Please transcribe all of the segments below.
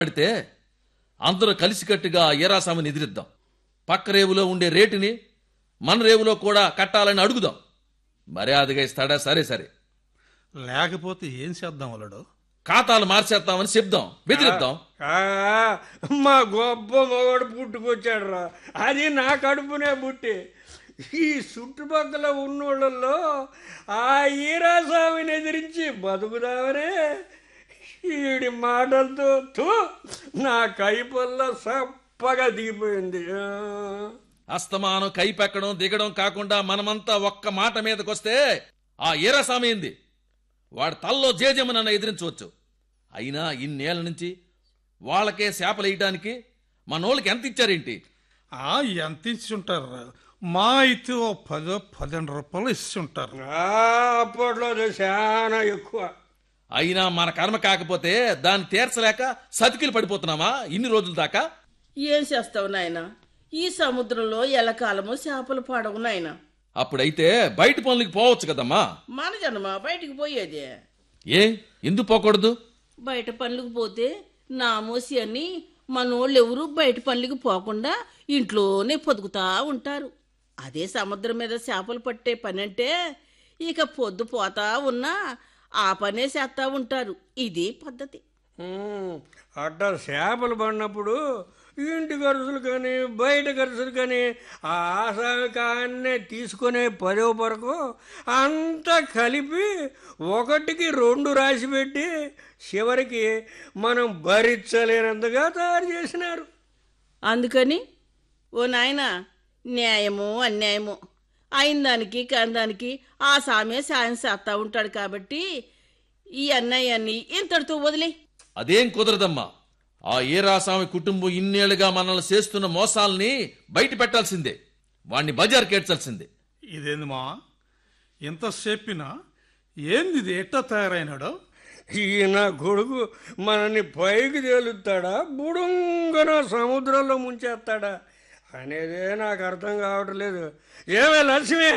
పెడితే అందరూ కలిసికట్టుగా ఆ ఈరాస్వామిని ఎదిరిద్దాం పక్క రేవులో ఉండే రేటుని మన రేవులో కూడా కట్టాలని అడుగుదాం మర్యాదగా ఇస్తాడా సరే సరే లేకపోతే ఏం చేద్దాం అల్లుడు ఖాతాలు మార్చేస్తామని చెప్దాం బెదిరిద్దాం ఆ, మా గొప్ప మగవాడు పుట్టుకొచ్చాడు రా అది నా కడుపునే పుట్టి ఈ చుట్టుపక్కల ఉన్నోళ్ళల్లో ఆ ఈరాస్వామిని ఎదిరించి బతుకుదామనే ఈడి మాటలతో తూ నా కైపల్ల సప్పగా దిగిపోయింది ఆ. అస్తమానం కైపెక్కడం దిగడం కాకుండా మనమంతా ఒక్క మాట మీదకొస్తే ఆ ఈరస్వామి ఏంది వాడి తల్లో జేజమ్మనన్న ఎదిరించవచ్చు అయినా ఇన్నేళ్ల నుంచి వాళ్ళకే శాపలేయటానికి మనోళ్ళకి ఎంత ఇచ్చారేంటి ఆ ఎంత ఇచ్చి ఉంటారు మా అయితే ఓ పదో పదిహేను రూపాయలు ఇచ్చి ఉంటారు ఆ, అప్పట్లో అది చాలా ఎక్కువ అయినా మన కర్మ కాకపోతే దాన్ని తీర్చలేక సతికిలు పడిపోతున్నామా ఇన్ని రోజుల దాకా ఏం చేస్తావు నాయన ఈ సముద్రంలో ఎలకాలము చేపలు పడవు నాయన అప్పుడైతే బయట పనులకి పోవచ్చు కదమ్మా మన జన్మ బయటికి పోయేదే ఏ ఎందుకు పోకూడదు బయట పనులకు పోతే నామోసి అని మనోళ్ళు ఎవరు బయట పనులకు పోకుండా ఇంట్లోనే పొదుగుతా ఉంటారు అదే సముద్రం మీద చేపలు పట్టే పని అంటే ఇక పొద్దు పోతా ఉన్నా ఆ పనే చేస్తా ఉంటారు ఇది పద్ధతి ఉమ్, అట్టా చేపలు పడినప్పుడు ఇంటి ఖర్చులు కానీ బయట ఖర్చులు కానీ ఆ ఆసామి కాన్నే తీసుకునే పదో వరకు అంతా కలిపి ఒకటికి రెండు రాసి పెట్టి చివరికి మనం భరించలేనంతగా తయారు చేసినారు అందుకని ఓ నాయన న్యాయము అన్యాయము అయిన దానికి కాని దానికి ఆ సామే సాయం చేస్తా ఉంటాడు కాబట్టి ఈ అన్నయ్యని ఇంతటితో వదిలే అదేం కుదరదమ్మా ఆ ఏరాస్వామి కుటుంబం ఇన్నేళ్లుగా మనల్ని చేస్తున్న మోసాల్ని బయట పెట్టాల్సిందే వాణ్ణి బజార్ కేడ్చాల్సిందే ఇదేంది మా ఇంత చెప్పినా ఏంది ఇది ఎట్టా తయారైనాడు ఈయన కొడుకు మనల్ని పైకి తేలుతాడా బుడుంగన సముద్రంలో ముంచేస్తాడా అనేదే నాకు అర్థం కావట్లేదు ఏమే లక్ష్మి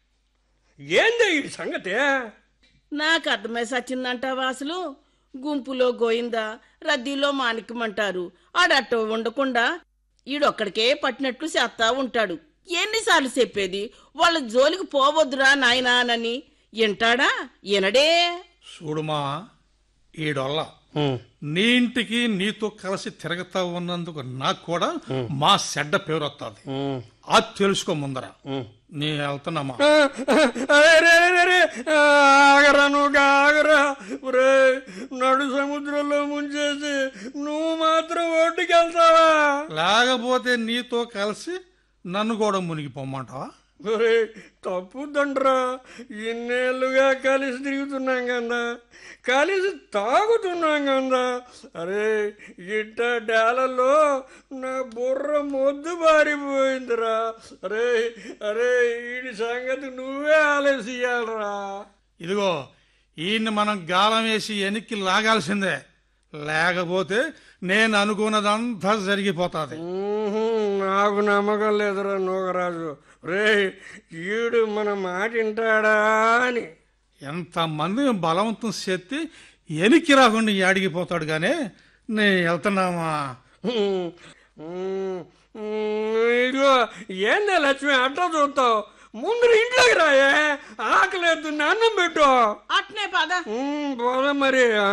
ఏంది ఈ సంగతి నాకు అర్థమై సచ్చిందంట వాసులు గుంపులో గోయిందా రద్దీలో మాణిక్యమంటారు ఆడట్టో ఉండకుండా ఈడొక్కడికే పట్టినట్లు చేస్తా ఉంటాడు ఎన్నిసార్లు చెప్పేది వాళ్ళ జోలికి పోవద్దురా నాయనా అని వింటాడా వినడే చూడుమా ఈడొల్ల నీ ఇంటికి నీతో కలిసి తిరగతా ఉన్నందుకు నాకు కూడా మా చెడ్డ పేరు వస్తుంది అది తెలుసుకో ముందర నీ వెళ్తున్నామా ఆ, అరే, రే, రే, రే, ఆగరా నువ్వు ఆగరా రే నడు సముద్రంలో ముంచేసి నువ్వు మాత్రం ఒడ్డుకి వెళ్తావా లేకపోతే నీతో కలిసి నన్ను కూడా మునిగిపోమ్మంటావా ఒరే తప్పుదండ్రా ఇన్నేళ్ళుగా కలిసి తిరుగుతున్నాం కదా కలిసి తాగుతున్నాం కదా అరే ఇట్ట డేలలో నా బుర్ర మొద్దు బారిపోయిందిరా అరే అరే వీడి సంగతి నువ్వే ఆలోచించాలరా ఇదిగో ఈయన్ని మనం గాలం వేసి వెనక్కి లాగాల్సిందే లేకపోతే నేను అనుకున్నదంతా జరిగిపోతుంది నాకు నమ్మకం లేదురా నూగరాజు రే ఈడు మన మాట వింటాడా అని ఎంతమంది బలవంతం చేస్తే ఎనికి రాకుండా ఆడిగిపోతాడు కానీ నేను వెళ్తున్నామా ఉమ్, ఉమ్, ఉమ్, ఇదిగో ఏందే లక్ష్మి అట్లా చూస్తావు ముందు ఇంట్లోకి రాయే ఆకలేదు అన్నం పెట్టు అట్నే పద ఉమ్, పోదాం మరి ఆ.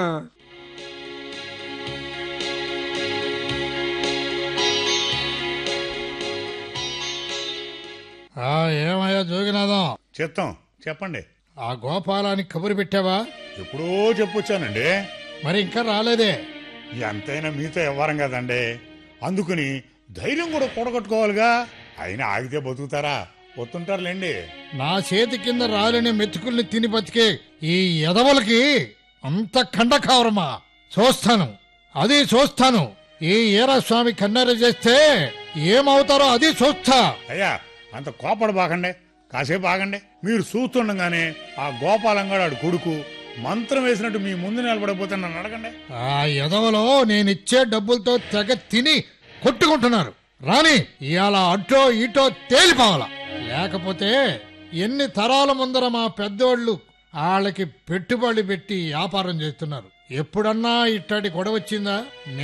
ఆ ఏమయ్యా జోగినాథం చెప్తాం చెప్పండి ఆ గోపాలానికి కబురు పెట్టావా ఎప్పుడో చెప్పొచ్చానండి మరి ఇంకా రాలేదే ఎంతైనా మీతో వ్యవహారం కదండి అందుకని ధైర్యం కూడా కూడగట్టుకోవాలిగా అయినా ఆగితే బతుకుతారా వస్తుంటారులేండి నా చేతి కింద రాలిన మెతుకుల్ని తిని బతికే ఈ ఎదవలకి అంత కండకావరమా చూస్తాను అది చూస్తాను ఈ ఈరస్వామి కన్నెర చేస్తే ఏమవుతారో అది చూస్తా అయ్యా అంత కోపడ బాగండి కాసేపు ఆగండి మీరు చూస్తుండగానే ఆ గోపాలంగాడు కొడుకు మంత్రం వేసినట్టు మీ ముందు నిలబడకపోతే నన్ను అడగండి ఆ ఎదవలో నేనిచ్చే డబ్బులతో తెగ తిని కొట్టుకుంటున్నారు రాని ఇవాళ అటో ఇటో తేలిపోవాల లేకపోతే ఎన్ని తరాల ముందర మా పెద్దోళ్ళు వాళ్ళకి పెట్టుబడి పెట్టి వ్యాపారం చేస్తున్నారు ఎప్పుడన్నా ఇట్టడి గొడవ వచ్చిందా